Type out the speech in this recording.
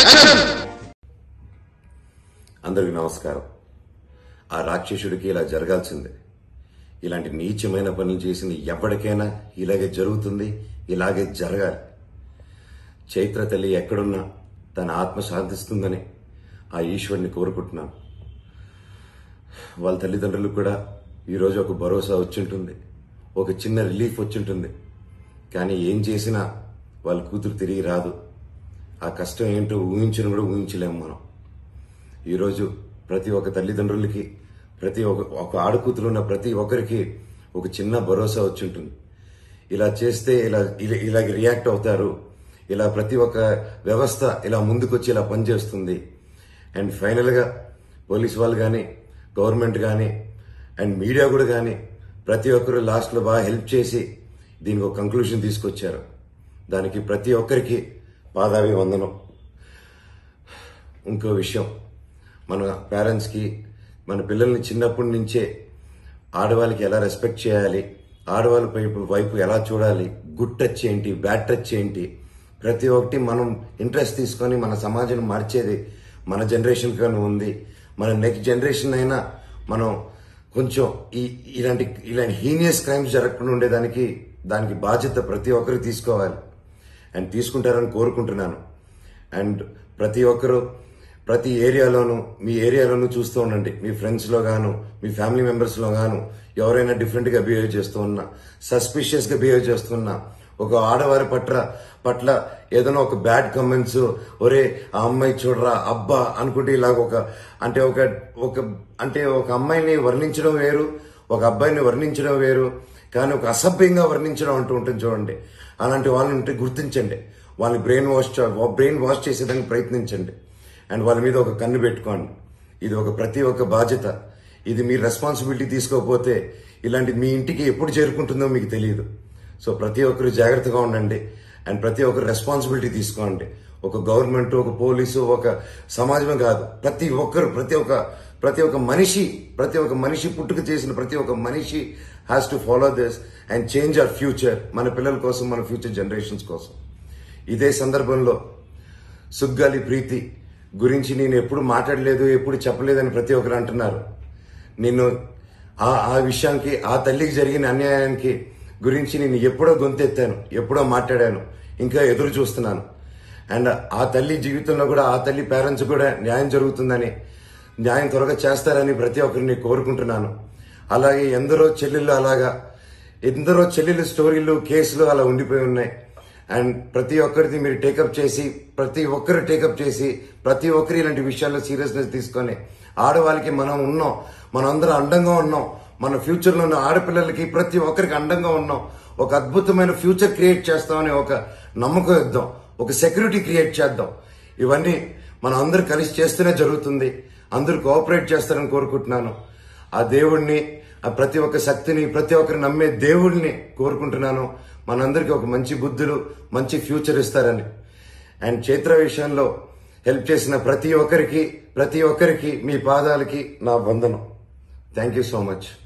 action అందరికీ నమస్కారం ఆ రాక్షసుడికి ఇలా జరగాల్సిందే ఇలాంటి నీచమైన పనులు చేసిన ఎవరికైనా ఇలాగే జరుగుతుంది ఇలాగే జరగాలి చైత్ర తల్లి ఎక్కడున్నా తన ఆత్మ శాంతిస్తుందని ఆ ఈశ్వరుని కోరుకుంటున్నాను వాళ్ళ తల్లిదండ్రులకు కూడా ఈరోజు ఒక భరోసా వచ్చింటుంది ఒక చిన్న రిలీఫ్ వచ్చింటుంది కానీ ఏం చేసినా వాళ్ళ కూతురు తిరిగి రాదు ఆ కష్టం ఏంటో ఊహించిన కూడా ఊహించలేము మనం ఈరోజు ప్రతి ఒక్క తల్లిదండ్రులకి ప్రతి ఒక్క ఒక ఆడకూతురు ఉన్న ప్రతి ఒక్కరికి ఒక చిన్న భరోసా వచ్చి ఉంటుంది ఇలా చేస్తే ఇలా ఇలా ఇలాగ రియాక్ట్ అవుతారు ఇలా ప్రతి ఒక్క వ్యవస్థ ఇలా ముందుకొచ్చి ఇలా పనిచేస్తుంది అండ్ ఫైనల్గా పోలీస్ వాళ్ళు కానీ గవర్నమెంట్ కానీ అండ్ మీడియా కూడా కానీ ప్రతి ఒక్కరు లాస్ట్లో బాగా హెల్ప్ చేసి దీనికి ఒక కంక్లూషన్ తీసుకొచ్చారు దానికి ప్రతి ఒక్కరికి పాదావి వందనం ఇంకో విషయం మన పేరెంట్స్కి మన పిల్లల్ని చిన్నప్పటి నుంచే ఆడవాళ్ళకి ఎలా రెస్పెక్ట్ చేయాలి ఆడవాళ్ళ వైపు వైపు ఎలా చూడాలి గుడ్ టచ్ ఏంటి బ్యాడ్ టచ్ ఏంటి ప్రతి ఒక్కటి మనం ఇంట్రెస్ట్ తీసుకొని మన సమాజం మార్చేది మన జనరేషన్ కానీ ఉంది మన నెక్స్ట్ జనరేషన్ అయినా మనం కొంచెం ఈ ఇలాంటి ఇలాంటి హీనియస్ క్రైమ్స్ జరగకుండా ఉండేదానికి దానికి బాధ్యత ప్రతి ఒక్కరు తీసుకోవాలి అండ్ తీసుకుంటారని కోరుకుంటున్నాను అండ్ ప్రతి ఒక్కరు ప్రతి ఏరియాలోనూ మీ ఏరియాలోనూ చూస్తూ ఉండండి మీ ఫ్రెండ్స్లో గాను మీ ఫ్యామిలీ మెంబర్స్లో గాను ఎవరైనా డిఫరెంట్గా బిహేవ్ చేస్తూ ఉన్నా సస్పిషియస్గా బిహేవ్ చేస్తున్నా ఒక ఆడవారి పట్ల పట్ల ఏదైనా ఒక బ్యాడ్ కమెంట్స్ ఒరే ఆ అమ్మాయి చూడరా అబ్బా అనుకుంటే ఇలాగ ఒక అంటే ఒక ఒక అంటే ఒక అమ్మాయిని వర్ణించడం వేరు ఒక అబ్బాయిని వర్ణించడం వేరు కానీ ఒక అసభ్యంగా వర్ణించడం అంటూ ఉంటుంది చూడండి అలాంటి వాళ్ళని ఉంటే గుర్తించండి వాళ్ళని బ్రెయిన్ వాష్ బ్రెయిన్ వాష్ చేసేదానికి ప్రయత్నించండి అండ్ వాళ్ళ మీద ఒక కన్ను పెట్టుకోండి ఇది ఒక ప్రతి ఒక్క బాధ్యత ఇది మీ రెస్పాన్సిబిలిటీ తీసుకోకపోతే ఇలాంటి మీ ఇంటికి ఎప్పుడు చేరుకుంటుందో మీకు తెలియదు సో ప్రతి ఒక్కరు జాగ్రత్తగా ఉండండి అండ్ ప్రతి ఒక్కరు రెస్పాన్సిబిలిటీ తీసుకోండి ఒక గవర్నమెంట్ ఒక పోలీసు ఒక సమాజమే కాదు ప్రతి ఒక్కరు ప్రతి ఒక్క ప్రతి ఒక్క మనిషి ప్రతి ఒక్క మనిషి పుట్టుక చేసిన ప్రతి ఒక్క మనిషి has to follow this and change our future మన పిల్లల కోసం మన ఫ్యూచర్ జనరేషన్స్ కోసం ఇదే సందర్భంలో సుగ్గాలి ప్రీతి గురించి నేను ఎప్పుడు మాట్లాడలేదు ఎప్పుడు చెప్పలేదని ప్రతి ఒక్కరు అంటున్నారు నేను ఆ ఆ విషయానికి ఆ తల్లికి జరిగిన అన్యాయానికి గురించి నేను ఎప్పుడో గొంతెత్తాను ఎప్పుడో మాట్లాడాను ఇంకా ఎదురు చూస్తున్నాను అండ్ ఆ తల్లి జీవితంలో కూడా ఆ తల్లి పేరెంట్స్ కూడా న్యాయం జరుగుతుందని న్యాయం త్వరగా చేస్తారని ప్రతి ఒక్కరిని కోరుకుంటున్నాను అలాగే ఎందరో చెల్లెళ్ళు అలాగా ఎందరో చెల్లెళ్ళు స్టోరీలు కేసులు అలా ఉండిపోయి ఉన్నాయి అండ్ ప్రతి ఒక్కరిది మీరు టేకప్ చేసి ప్రతి ఒక్కరు టేకప్ చేసి ప్రతి ఒక్కరు ఇలాంటి విషయాల్లో సీరియస్నెస్ తీసుకొని ఆడవాళ్ళకి మనం ఉన్నాం మనం అందరం అండంగా ఉన్నాం మన ఫ్యూచర్ లో ఉన్న ఆడపిల్లలకి ప్రతి ఒక్కరికి అండంగా ఉన్నాం ఒక అద్భుతమైన ఫ్యూచర్ క్రియేట్ చేస్తామని ఒక నమ్మకం ఇద్దాం ఒక సెక్యూరిటీ క్రియేట్ చేద్దాం ఇవన్నీ మనం అందరు కలిసి చేస్తూనే జరుగుతుంది అందరూ కోఆపరేట్ చేస్తారని కోరుకుంటున్నాను ఆ దేవుణ్ణి ఆ ప్రతి ఒక్క శక్తిని ప్రతి ఒక్కరు నమ్మే దేవుడిని కోరుకుంటున్నాను మనందరికీ ఒక మంచి బుద్ధులు మంచి ఫ్యూచర్ ఇస్తారని అండ్ చైత్ర విషయంలో హెల్ప్ చేసిన ప్రతి ఒక్కరికి ప్రతి ఒక్కరికి మీ పాదాలకి నా వందనం థ్యాంక్ యూ సో మచ్